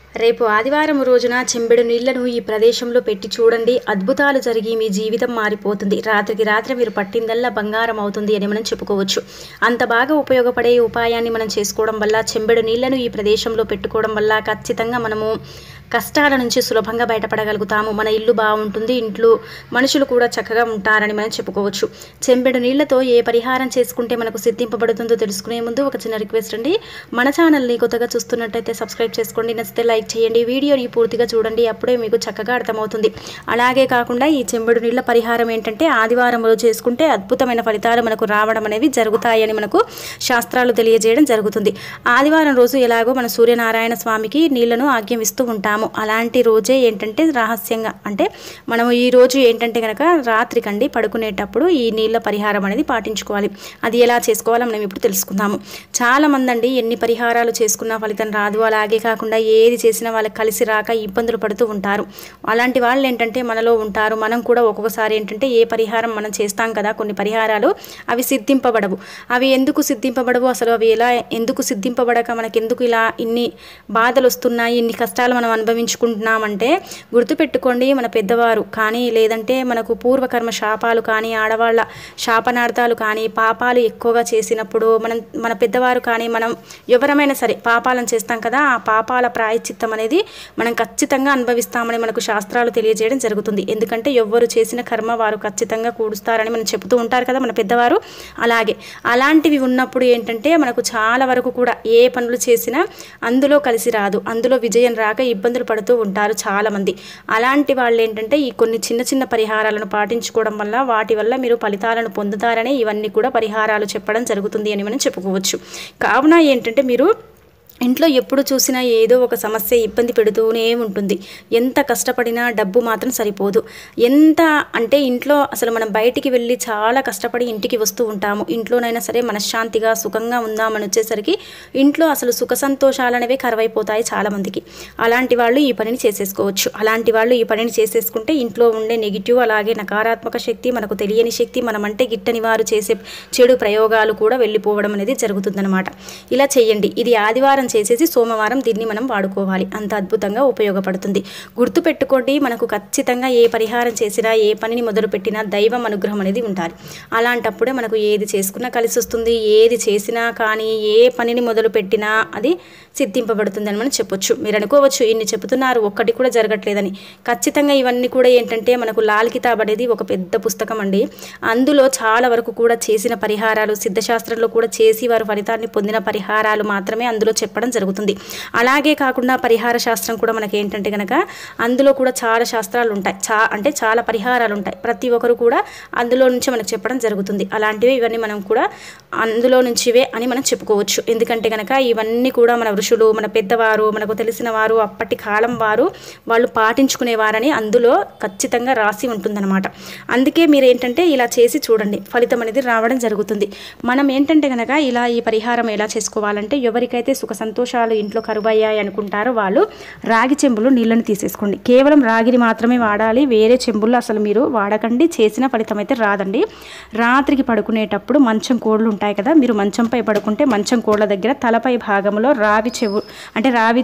రేపు ఆదివారం రోజున చెంబెడు నీళ్లను ఈ ప్రదేశంలో పెట్టి చూడండి అద్భుతాలు జరిగి మీ జీవితం మారిపోతుంది రాత్రికి రాత్రి మీరు పట్టిందల్లా బంగారం అవుతుంది అని మనం చెప్పుకోవచ్చు అంత బాగా ఉపయోగపడే ఈ ఉపాయాన్ని మనం చేసుకోవడం వల్ల చెంబెడు నీళ్లను ఈ ప్రదేశంలో పెట్టుకోవడం వల్ల ఖచ్చితంగా మనము కష్టాల నుంచి సులభంగా బయటపడగలుగుతాము మన ఇల్లు బాగుంటుంది ఇంట్లో మనుషులు కూడా చక్కగా ఉంటారని మనం చెప్పుకోవచ్చు చెంబెడు నీళ్లతో ఏ పరిహారం చేసుకుంటే మనకు సిద్ధింపబడుతుందో తెలుసుకునే ముందు ఒక చిన్న రిక్వెస్ట్ అండి మన ఛానల్ని కొత్తగా చూస్తున్నట్టయితే సబ్స్క్రైబ్ చేసుకోండి నచ్చితే లైక్ చేయండి వీడియోని పూర్తిగా చూడండి అప్పుడే మీకు చక్కగా అర్థమవుతుంది అలాగే కాకుండా ఈ చెంబెడు నీళ్ల పరిహారం ఏంటంటే ఆదివారం రోజు చేసుకుంటే అద్భుతమైన ఫలితాలు మనకు రావడం అనేవి జరుగుతాయని మనకు శాస్త్రాలు తెలియజేయడం జరుగుతుంది ఆదివారం రోజు ఎలాగో మన సూర్యనారాయణ స్వామికి నీళ్లను ఆజ్ఞం ఇస్తూ ఉంటాము అలాంటి రోజే ఏంటంటే రహస్యంగా అంటే మనము ఈ రోజు ఏంటంటే కనుక రాత్రికండి పడుకునేటప్పుడు ఈ నీళ్ళ పరిహారం అనేది పాటించుకోవాలి అది ఎలా చేసుకోవాలో మనం ఇప్పుడు తెలుసుకుందాము చాలా మంది అండి ఎన్ని పరిహారాలు చేసుకున్నా ఫలితం రాదు అలాగే కాకుండా ఏది చేసినా వాళ్ళకి కలిసి రాక ఇబ్బందులు పడుతూ ఉంటారు అలాంటి వాళ్ళు ఏంటంటే మనలో ఉంటారు మనం కూడా ఒక్కొక్కసారి ఏంటంటే ఏ పరిహారం మనం చేస్తాం కదా కొన్ని పరిహారాలు అవి సిద్ధింపబడవు అవి ఎందుకు సిద్ధింపబడవు అసలు అవి ఎలా ఎందుకు సిద్ధింపబడక మనకి ఎందుకు ఇలా ఇన్ని బాధలు వస్తున్నాయి ఇన్ని కష్టాలు మనం అనుభవించుకుంటున్నామంటే గుర్తుపెట్టుకోండి మన పెద్దవారు కానీ లేదంటే మనకు పూర్వకర్మ శాపాలు కానీ ఆడవాళ్ళ శాపనార్థాలు కానీ పాపాలు ఎక్కువగా చేసినప్పుడు మనం మన పెద్దవారు కానీ మనం ఎవరమైనా సరే పాపాలను చేస్తాం కదా ఆ పాపాల ప్రాయశ్చిత్తం అనేది మనం ఖచ్చితంగా అనుభవిస్తామని మనకు శాస్త్రాలు తెలియజేయడం జరుగుతుంది ఎందుకంటే ఎవ్వరు చేసిన కర్మ వారు ఖచ్చితంగా కూడుస్తారని మనం చెబుతూ ఉంటారు కదా మన పెద్దవారు అలాగే అలాంటివి ఉన్నప్పుడు ఏంటంటే మనకు చాలా వరకు కూడా ఏ పనులు చేసినా అందులో కలిసి రాదు అందులో విజయం రాక ఇబ్బందులు పడుతూ ఉంటారు చాలామంది అలాంటి వాళ్ళు ఏంటంటే ఈ కొన్ని చిన్న చిన్న పరిహారాలను పాటించుకోవడం వల్ల వాటి వల్ల మీరు ఫలితాలను పొందుతారని ఇవన్నీ కూడా పరిహారాలు చెప్పడం జరుగుతుంది అని మనం చెప్పుకోవచ్చు కావున ఏంటంటే మీరు ఇంట్లో ఎప్పుడు చూసినా ఏదో ఒక సమస్య ఇబ్బంది పెడుతూనే ఉంటుంది ఎంత కష్టపడినా డబ్బు మాత్రం సరిపోదు ఎంత అంటే ఇంట్లో అసలు మనం బయటికి వెళ్ళి చాలా కష్టపడి ఇంటికి వస్తూ ఉంటాము ఇంట్లోనైనా సరే మనశ్శాంతిగా సుఖంగా ఉందామని వచ్చేసరికి ఇంట్లో అసలు సుఖ సంతోషాలు అనేవి కరువైపోతాయి చాలామందికి అలాంటి వాళ్ళు ఈ పనిని చేసేసుకోవచ్చు అలాంటి వాళ్ళు ఈ పనిని చేసేసుకుంటే ఇంట్లో ఉండే నెగిటివ్ అలాగే నకారాత్మక శక్తి మనకు తెలియని శక్తి మనమంటే గిట్టని వారు చేసే చెడు ప్రయోగాలు కూడా వెళ్ళిపోవడం అనేది జరుగుతుందన్నమాట ఇలా చేయండి ఇది ఆదివారం చేసేసి సోమవారం దీన్ని మనం వాడుకోవాలి అంత అద్భుతంగా ఉపయోగపడుతుంది గుర్తుపెట్టుకోండి మనకు ఖచ్చితంగా ఏ పరిహారం చేసినా ఏ పనిని మొదలుపెట్టినా దైవం అనుగ్రహం అనేది ఉండాలి అలాంటప్పుడే మనకు ఏది చేసుకున్నా కలిసి వస్తుంది ఏది చేసినా కానీ ఏ పనిని మొదలుపెట్టినా అది సిద్ధింపబడుతుందని మనం చెప్పొచ్చు మీరు అనుకోవచ్చు ఇన్ని చెబుతున్నారు ఒక్కటి కూడా జరగట్లేదని ఖచ్చితంగా ఇవన్నీ కూడా ఏంటంటే మనకు లాల్ కితాబ్ అనేది ఒక పెద్ద పుస్తకం అండి అందులో చాలా వరకు కూడా చేసిన పరిహారాలు సిద్ధశాస్త్రంలో కూడా చేసి వారు ఫలితాన్ని పొందిన పరిహారాలు మాత్రమే అందులో చెప్పడం జరుగుతుంది అలాగే కాకుండా పరిహార శాస్త్రం కూడా మనకి ఏంటంటే కనుక అందులో కూడా చాలా శాస్త్రాలు ఉంటాయి చా అంటే చాలా పరిహారాలు ఉంటాయి ప్రతి ఒక్కరు కూడా అందులో నుంచి మనకు చెప్పడం జరుగుతుంది అలాంటివి ఇవన్నీ మనం కూడా అందులో నుంచివే అని మనం చెప్పుకోవచ్చు ఎందుకంటే కనుక ఇవన్నీ కూడా మన ఋషులు మన పెద్దవారు మనకు తెలిసిన వారు అప్పటి కాలం వారు వాళ్ళు పాటించుకునేవారని అందులో ఖచ్చితంగా రాసి ఉంటుందన్నమాట అందుకే మీరు ఏంటంటే ఇలా చేసి చూడండి ఫలితం అనేది రావడం జరుగుతుంది మనం ఏంటంటే కనుక ఇలా ఈ పరిహారం ఎలా చేసుకోవాలంటే ఎవరికైతే సుఖ సంతోషాలు ఇంట్లో కరువయ్యాయి అనుకుంటారో వాళ్ళు రాగి చెంబులు నీళ్ళని తీసేసుకోండి కేవలం రాగిని మాత్రమే వాడాలి వేరే చెంబుల్లో అసలు మీరు వాడకండి చేసిన ఫలితం అయితే రాదండి రాత్రికి పడుకునేటప్పుడు మంచం కోళ్ళు ఉంటాయి కదా మీరు మంచంపై పడుకుంటే మంచం కోళ్ళ దగ్గర తలపై భాగంలో రావి చెవు అంటే రావి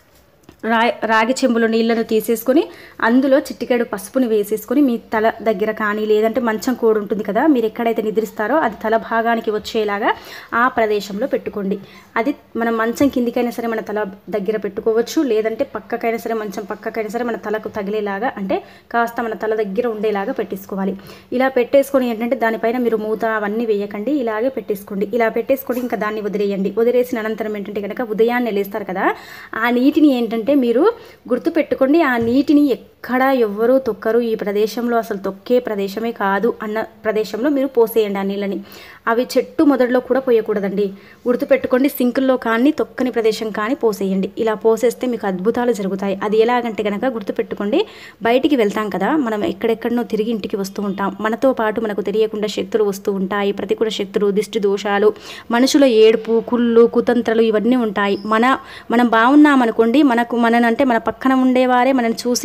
రా రాగి చెంబులో నీళ్ళను తీసేసుకొని అందులో చిట్టికాడు పసుపుని వేసేసుకొని మీ తల దగ్గర కానీ లేదంటే మంచం కోడు ఉంటుంది కదా మీరు ఎక్కడైతే నిద్రిస్తారో అది తల భాగానికి వచ్చేలాగా ఆ ప్రదేశంలో పెట్టుకోండి అది మనం మంచం కిందికైనా సరే మన తల దగ్గర పెట్టుకోవచ్చు లేదంటే పక్కకైనా సరే మంచం పక్కకైనా సరే మన తలకు తగిలేలాగా అంటే కాస్త మన తల దగ్గర ఉండేలాగా పెట్టేసుకోవాలి ఇలా పెట్టేసుకొని ఏంటంటే దానిపైన మీరు మూత అవన్నీ వేయకండి ఇలాగే పెట్టేసుకోండి ఇలా పెట్టేసుకొని ఇంకా దాన్ని వదిలేయండి వదిలేసిన అనంతరం ఏంటంటే కనుక ఉదయాన్నే లేస్తారు కదా ఆ నీటిని ఏంటంటే మీరు గుర్తుపెట్టుకోండి ఆ నీటిని ఎక్కడ ఎవ్వరూ తొక్కరు ఈ ప్రదేశంలో అసలు తొక్కే ప్రదేశమే కాదు అన్న ప్రదేశంలో మీరు పోసేయండి ఆ నీళ్ళని అవి చెట్టు మొదట్లో కూడా పోయకూడదండి గుర్తుపెట్టుకోండి సింకుల్లో కానీ తొక్కని ప్రదేశం కానీ పోసేయండి ఇలా పోసేస్తే మీకు అద్భుతాలు జరుగుతాయి అది ఎలాగంటే కనుక గుర్తుపెట్టుకోండి బయటికి వెళ్తాం కదా మనం ఎక్కడెక్కడనో తిరిగి ఇంటికి వస్తూ ఉంటాం మనతో పాటు మనకు తెలియకుండా శక్తులు వస్తూ ఉంటాయి ప్రతికూల శక్తులు దిష్టి దోషాలు మనుషుల ఏడుపు కుళ్ళు కుతంత్రలు ఇవన్నీ ఉంటాయి మన మనం బాగున్నామనుకోండి మనకు మననంటే మన పక్కన ఉండేవారే మనని చూసి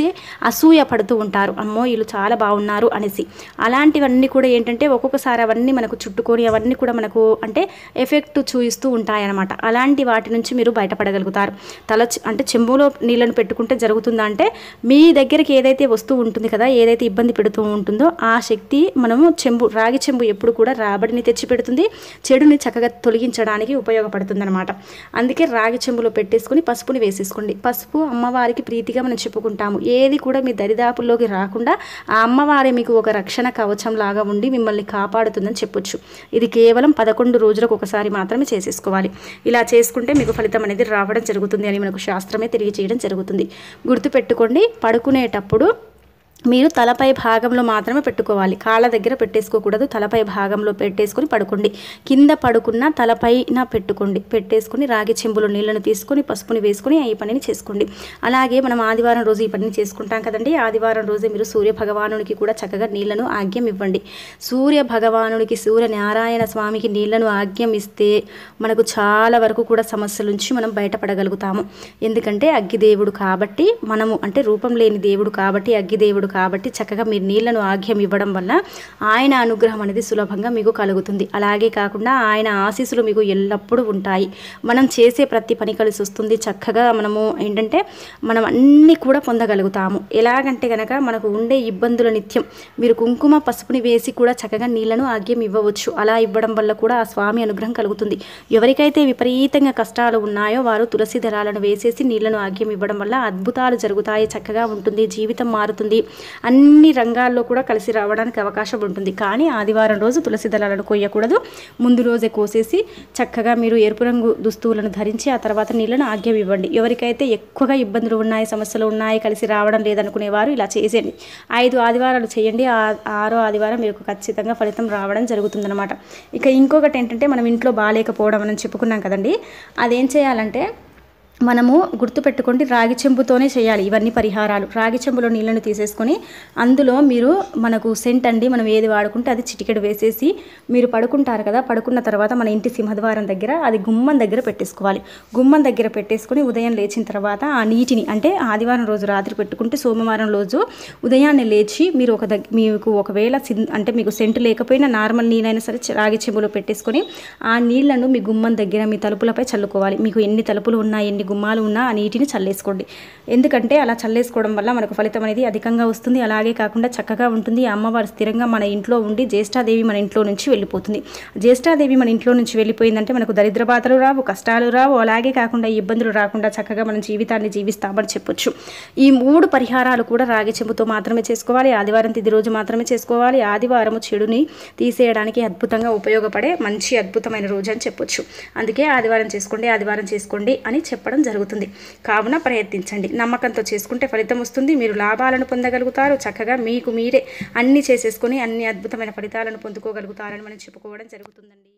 అసూయ పడుతూ ఉంటారు అమ్మో వీళ్ళు చాలా బాగున్నారు అనేసి అలాంటివన్నీ కూడా ఏంటంటే ఒక్కొక్కసారి అవన్నీ మనకు చుట్టుకొని అవన్నీ కూడా మనకు అంటే ఎఫెక్ట్ చూపిస్తూ ఉంటాయన్నమాట అలాంటి వాటి నుంచి మీరు బయటపడగలుగుతారు తల చె- అంటే చెంబులో నీళ్ళను పెట్టుకుంటే జరుగుతుందా అంటే మీ దగ్గరికి ఏదైతే వస్తువు ఉంటుంది కదా ఏదైతే ఇబ్బంది పెడుతూ ఉంటుందో ఆ శక్తి మనము చెంబు రాగి చెంబు ఎప్పుడు కూడా రాబడిని తెచ్చి పెడుతుంది చెడుని చక్కగా తొలగించడానికి ఉపయోగపడుతుంది అనమాట అందుకే రాగి చెంబులో పెట్టేసుకొని పసుపుని వేసేసుకోండి పసుపు అమ్మవారికి ప్రీతిగా మనం చెప్పుకుంటాము ఏది కూడా మీ దరిదాపుల్లోకి రాకుండా ఆ అమ్మవారే మీకు ఒక రక్షణ కవచం లాగా ఉండి మిమ్మల్ని కాపాడుతుందని చెప్పొచ్చు ఇది కేవలం పదకొండు రోజులకు ఒకసారి మాత్రమే చేసేసుకోవాలి ఇలా చేసుకుంటే మీకు ఫలితం అనేది రావడం జరుగుతుంది అని మనకు శాస్త్రమే తెలియజేయడం జరుగుతుంది గుర్తుపెట్టుకోండి పడుకునేటప్పుడు మీరు తలపై భాగంలో మాత్రమే పెట్టుకోవాలి కాళ్ళ దగ్గర పెట్టేసుకోకూడదు తలపై భాగంలో పెట్టేసుకొని పడుకోండి కింద పడుకున్న తలపైన పెట్టుకోండి పెట్టేసుకొని రాగి చెంబులో నీళ్ళను తీసుకొని పసుపుని వేసుకొని ఈ పనిని చేసుకోండి అలాగే మనం ఆదివారం రోజు ఈ పనిని చేసుకుంటాం కదండి ఆదివారం రోజే మీరు సూర్య భగవానునికి కూడా చక్కగా నీళ్లను ఆజ్ఞం ఇవ్వండి సూర్య భగవానుడికి సూర్య నారాయణ స్వామికి నీళ్లను ఆజ్ఞం ఇస్తే మనకు చాలా వరకు కూడా సమస్యల నుంచి మనం బయటపడగలుగుతాము ఎందుకంటే అగ్గిదేవుడు కాబట్టి మనము అంటే రూపం లేని దేవుడు కాబట్టి అగ్గిదేవుడు కాబట్టి చక్కగా మీరు నీళ్లను ఆగ్యం ఇవ్వడం వల్ల ఆయన అనుగ్రహం అనేది సులభంగా మీకు కలుగుతుంది అలాగే కాకుండా ఆయన ఆశీస్సులు మీకు ఎల్లప్పుడూ ఉంటాయి మనం చేసే ప్రతి పని కలిసి వస్తుంది చక్కగా మనము ఏంటంటే మనం అన్నీ కూడా పొందగలుగుతాము ఎలాగంటే కనుక మనకు ఉండే ఇబ్బందుల నిత్యం మీరు కుంకుమ పసుపుని వేసి కూడా చక్కగా నీళ్లను ఆగ్యం ఇవ్వవచ్చు అలా ఇవ్వడం వల్ల కూడా ఆ స్వామి అనుగ్రహం కలుగుతుంది ఎవరికైతే విపరీతంగా కష్టాలు ఉన్నాయో వారు తులసి దళాలను వేసేసి నీళ్లను ఆగ్యం ఇవ్వడం వల్ల అద్భుతాలు జరుగుతాయి చక్కగా ఉంటుంది జీవితం మారుతుంది అన్ని రంగాల్లో కూడా కలిసి రావడానికి అవకాశం ఉంటుంది కానీ ఆదివారం రోజు తులసి దళాలను కొయ్యకూడదు ముందు రోజే కోసేసి చక్కగా మీరు ఎరుపు రంగు దుస్తువులను ధరించి ఆ తర్వాత నీళ్లను ఆగ్యం ఇవ్వండి ఎవరికైతే ఎక్కువగా ఇబ్బందులు ఉన్నాయి సమస్యలు ఉన్నాయి కలిసి రావడం లేదనుకునేవారు ఇలా చేసేయండి ఐదు ఆదివారాలు చేయండి ఆ ఆరో ఆదివారం మీకు ఖచ్చితంగా ఫలితం రావడం జరుగుతుందన్నమాట ఇక ఇంకొకటి ఏంటంటే మనం ఇంట్లో బాగాలేకపోవడం అని చెప్పుకున్నాం కదండి అదేం చేయాలంటే మనము గుర్తుపెట్టుకోండి రాగి చెంబుతోనే చేయాలి ఇవన్నీ పరిహారాలు రాగి చెంబులో నీళ్ళను తీసేసుకొని అందులో మీరు మనకు సెంట్ అండి మనం ఏది వాడుకుంటే అది చిటికెడు వేసేసి మీరు పడుకుంటారు కదా పడుకున్న తర్వాత మన ఇంటి సింహద్వారం దగ్గర అది గుమ్మం దగ్గర పెట్టేసుకోవాలి గుమ్మం దగ్గర పెట్టేసుకొని ఉదయం లేచిన తర్వాత ఆ నీటిని అంటే ఆదివారం రోజు రాత్రి పెట్టుకుంటే సోమవారం రోజు ఉదయాన్నే లేచి మీరు ఒక దగ్గ మీకు ఒకవేళ సిన్ అంటే మీకు సెంటు లేకపోయినా నార్మల్ నీళ్ళైనా సరే చ- రాగి చెంబులో పెట్టేసుకొని ఆ నీళ్లను మీ గుమ్మం దగ్గర మీ తలుపులపై చల్లుకోవాలి మీకు ఎన్ని తలుపులు ఉన్నా ఎన్ని గుమ్మాలు ఉన్నా ఆ నీటిని చల్లేసుకోండి ఎందుకంటే అలా చల్లేసుకోవడం వల్ల మనకు ఫలితం అనేది అధికంగా వస్తుంది అలాగే కాకుండా చక్కగా ఉంటుంది ఆ అమ్మవారు స్థిరంగా మన ఇంట్లో ఉండి జ్యేష్ఠాదేవి మన ఇంట్లో నుంచి వెళ్ళిపోతుంది జ్యేష్ఠాదేవి మన ఇంట్లో నుంచి వెళ్ళిపోయిందంటే మనకు దరిద్ర బాధలు రావు కష్టాలు రావు అలాగే కాకుండా ఇబ్బందులు రాకుండా చక్కగా మనం జీవితాన్ని జీవిస్తామని చెప్పొచ్చు ఈ మూడు పరిహారాలు కూడా రాగి చెంబుతో మాత్రమే చేసుకోవాలి ఆదివారం తిది రోజు మాత్రమే చేసుకోవాలి ఆదివారము చెడుని తీసేయడానికి అద్భుతంగా ఉపయోగపడే మంచి అద్భుతమైన రోజు అని చెప్పొచ్చు అందుకే ఆదివారం చేసుకోండి ఆదివారం చేసుకోండి అని చెప్పడం జరుగుతుంది కావున ప్రయత్నించండి నమ్మకంతో చేసుకుంటే ఫలితం వస్తుంది మీరు లాభాలను పొందగలుగుతారు చక్కగా మీకు మీరే అన్ని చేసేసుకొని అన్ని అద్భుతమైన ఫలితాలను పొందుకోగలుగుతారని మనం చెప్పుకోవడం జరుగుతుందండి